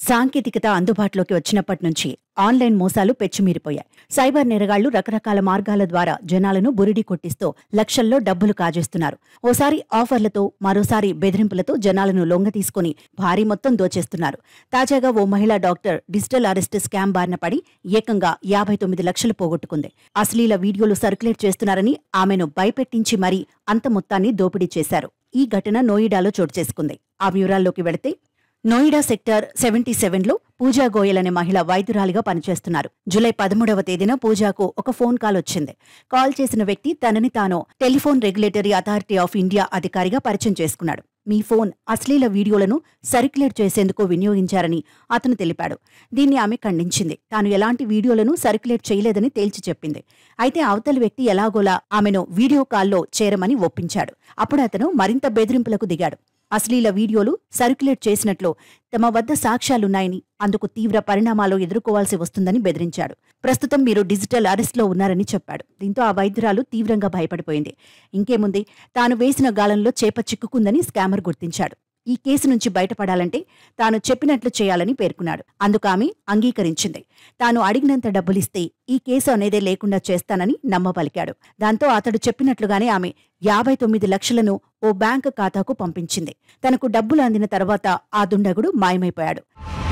సాంకేతికత అందుబాటులోకి వచ్చినప్పటి నుంచి ఆన్లైన్ మోసాలు పెచ్చుమీరిపోయాయి సైబర్ నేరగాళ్లు రకరకాల మార్గాల ద్వారా జనాలను బురిడి కొట్టిస్తూ లక్షల్లో డబ్బులు కాజేస్తున్నారు ఓసారి ఆఫర్లతో మరోసారి బెదిరింపులతో జనాలను లొంగ తీసుకుని భారీ మొత్తం దోచేస్తున్నారు తాజాగా ఓ మహిళా డాక్టర్ డిజిటల్ అరెస్ట్ స్కామ్ బారిన పడి ఏకంగా యాభై తొమ్మిది లక్షలు పోగొట్టుకుంది అశ్లీల వీడియోలు సర్క్యులేట్ చేస్తున్నారని ఆమెను భయపెట్టించి మరీ అంత మొత్తాన్ని దోపిడీ చేశారు ఈ ఘటన నోయిడాలో చోటు చేసుకుంది ఆ వివరాల్లోకి వెళితే నోయిడా సెక్టర్ సెవెంటీ సెవెన్లో పూజా గోయల్ అనే మహిళ వైద్యురాలిగా పనిచేస్తున్నారు జూలై పదమూడవ తేదీన పూజాకు ఒక ఫోన్ కాల్ వచ్చింది కాల్ చేసిన వ్యక్తి తనని తాను telephone regulatory authority of India అధికారిగా పరిచయం చేసుకున్నాడు మీ ఫోన్ అశ్లీల వీడియోలను సర్క్యులేట్ చేసేందుకు వినియోగించారని అతను తెలిపాడు దీన్ని ఆమె ఖండించింది తాను ఎలాంటి వీడియోలను సర్క్యులేట్ చేయలేదని తేల్చి చెప్పింది అయితే అవతలి వ్యక్తి ఎలాగోలా ఆమెను వీడియో కాల్లో చేరమని ఒప్పించాడు అప్పుడు అతను మరింత బెదిరింపులకు దిగాడు అశ్లీల వీడియోలు సర్క్యులేట్ చేసినట్లు తమ వద్ద సాక్ష్యాలున్నాయని అందుకు తీవ్ర పరిణామాలు ఎదుర్కోవాల్సి వస్తుందని బెదిరించాడు ప్రస్తుతం మీరు డిజిటల్ అరెస్ట్లో ఉన్నారని చెప్పాడు దీంతో ఆ వైద్యురాలు తీవ్రంగా భయపడిపోయింది ఇంకేముంది తాను వేసిన గాలంలో చేప చిక్కుకుందని స్కామర్ గుర్తించాడు ఈ కేసు నుంచి బయటపడాలంటే తాను చెప్పినట్లు చేయాలని పేర్కొన్నాడు అందుకు ఆమె అంగీకరించింది తాను అడిగినంత డబ్బులిస్తే ఈ కేసు అనేదే లేకుండా చేస్తానని నమ్మపలికాడు దాంతో అతడు చెప్పినట్లుగానే ఆమె యాభై తొమ్మిది లక్షలను ఓ బ్యాంకు ఖాతాకు పంపించింది తనకు డబ్బులు అందిన తర్వాత ఆ దుండగుడు మాయమైపోయాడు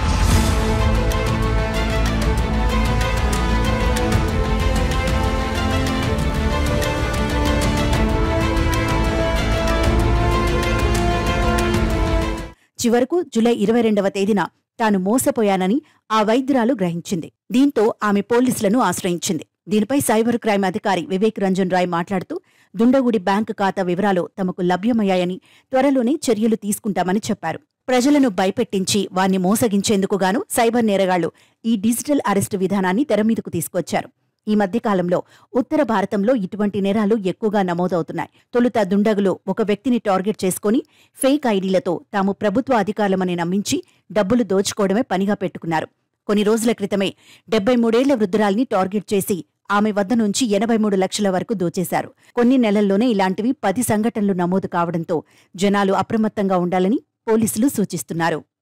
చివరకు జూలై ఇరవై రెండవ తేదీన తాను మోసపోయానని ఆ వైద్యురాలు గ్రహించింది దీంతో ఆమె పోలీసులను ఆశ్రయించింది దీనిపై సైబర్ క్రైమ్ అధికారి వివేక్ రంజన్ రాయ్ మాట్లాడుతూ దుండగుడి బ్యాంకు ఖాతా వివరాలు తమకు లభ్యమయ్యాయని త్వరలోనే చర్యలు తీసుకుంటామని చెప్పారు ప్రజలను భయపెట్టించి వారిని మోసగించేందుకు గాను సైబర్ నేరగాళ్లు ఈ డిజిటల్ అరెస్టు విధానాన్ని తెరమీదకు తీసుకొచ్చారు ఈ మధ్యకాలంలో ఉత్తర భారతంలో ఇటువంటి నేరాలు ఎక్కువగా నమోదవుతున్నాయి తొలుత దుండగులు ఒక వ్యక్తిని టార్గెట్ చేసుకుని ఫేక్ ఐడీలతో తాము ప్రభుత్వ అధికారులమని నమ్మించి డబ్బులు దోచుకోవడమే పనిగా పెట్టుకున్నారు కొన్ని రోజుల క్రితమే డెబ్బై మూడేళ్ల వృద్ధురాల్ని టార్గెట్ చేసి ఆమె వద్ద నుంచి ఎనభై మూడు లక్షల వరకు దోచేశారు కొన్ని నెలల్లోనే ఇలాంటివి పది సంఘటనలు నమోదు కావడంతో జనాలు అప్రమత్తంగా ఉండాలని పోలీసులు సూచిస్తున్నారు